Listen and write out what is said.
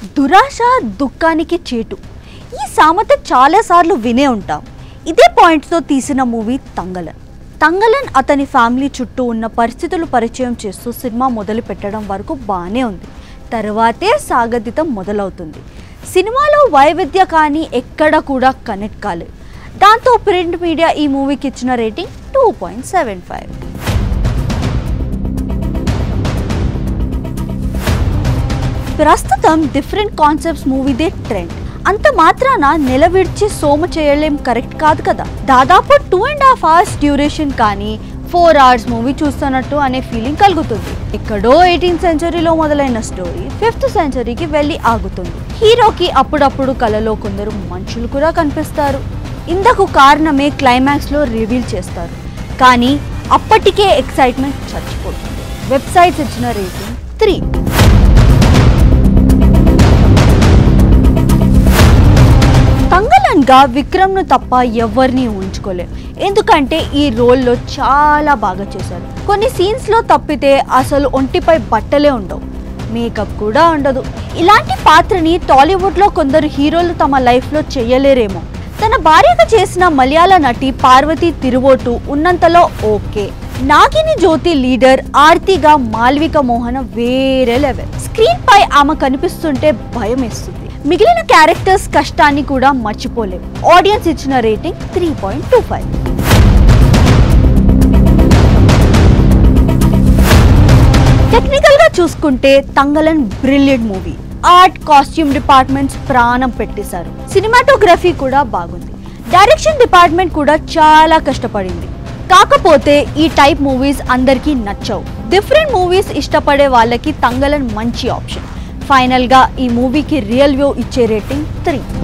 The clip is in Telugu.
దురాశ దుఃఖానికి చేటు ఈ సామెత చాలాసార్లు వినే ఉంటాం ఇదే పాయింట్స్తో తీసిన మూవీ తంగలన్ తంగలన్ అతని ఫ్యామిలీ చుట్టూ ఉన్న పరిస్థితులు పరిచయం చేస్తూ సినిమా మొదలు పెట్టడం వరకు బాగానే ఉంది తర్వాతే సాగతితం మొదలవుతుంది సినిమాలో వైవిధ్య కానీ ఎక్కడ కూడా కనెక్ట్ కాలేదు దాంతో ప్రింట్ మీడియా ఈ మూవీకి ఇచ్చిన rating two point seven five ప్రస్తుతం డిఫరెంట్ కాన్సెప్ట్స్ మూవీదే ట్రెండ్ అంత మాత్రాన నెల విడిచి సోమ చేయలేం కరెక్ట్ కాదు కదా దాదాపు two and half hours duration కానీ ఫోర్ అవర్స్ మూవీ చూస్తున్నట్టు అనే ఫీలింగ్ కలుగుతుంది ఎక్కడో ఎయిటీన్త్ సెంచరీలో మొదలైన స్టోరీ ఫిఫ్త్ సెంచరీకి వెళ్ళి ఆగుతుంది హీరోకి అప్పుడప్పుడు కలలో కొందరు మనుషులు కూడా కనిపిస్తారు ఇందుకు కారణమే క్లైమాక్స్లో రివీల్ చేస్తారు కానీ అప్పటికే ఎక్సైట్మెంట్ చచ్చిపోతుంది వెబ్సైట్స్ ఇచ్చిన రేటింగ్ త్రీ తంగలన్గా విక్రమ్ను తప్ప ఎవరిని ఉంచుకోలేం ఎందుకంటే ఈ రోల్లో చాలా బాగా చేశారు కొన్ని సీన్స్లో తప్పితే అసలు ఒంటిపై బట్టలే ఉండవు మేకప్ కూడా ఉండదు ఇలాంటి పాత్రని టాలీవుడ్లో కొందరు హీరోలు తమ లైఫ్లో చేయలేరేమో తన భార్యగా చేసిన మలయాళ నటి పార్వతి తిరువోటు ఉన్నంతలో ఓకే నాగిని జ్యోతి లీడర్ ఆర్తిగా మాల్విక మోహన వేరే లెవెల్ స్క్రీన్ పై ఆమె కనిపిస్తుంటే భయం వేస్తుంది మిగిలిన క్యారెక్టర్స్ కష్టాన్ని కూడా మర్చిపోలేం ఆడియన్స్ ఇచ్చిన rating three point two five technical గా చూసుకుంటే Thangalaan brilliant movie art costume departments ప్రాణం పెట్టేశారు సినిమాటోగ్రఫీ కూడా బాగుంది డైరెక్షన్ డిపార్ట్మెంట్ కూడా చాలా కష్టపడింది కాకపోతే ఈ టైప్ మూవీస్ అందరికీ నచ్చవు డిఫరెంట్ మూవీస్ ఇష్టపడే వాళ్ళకి తంగలన్ మంచి ఆప్షన్ ఫైనల్గా ఈ మూవీకి రియల్ వ్యూ ఇచ్చే రేటింగ్ త్రీ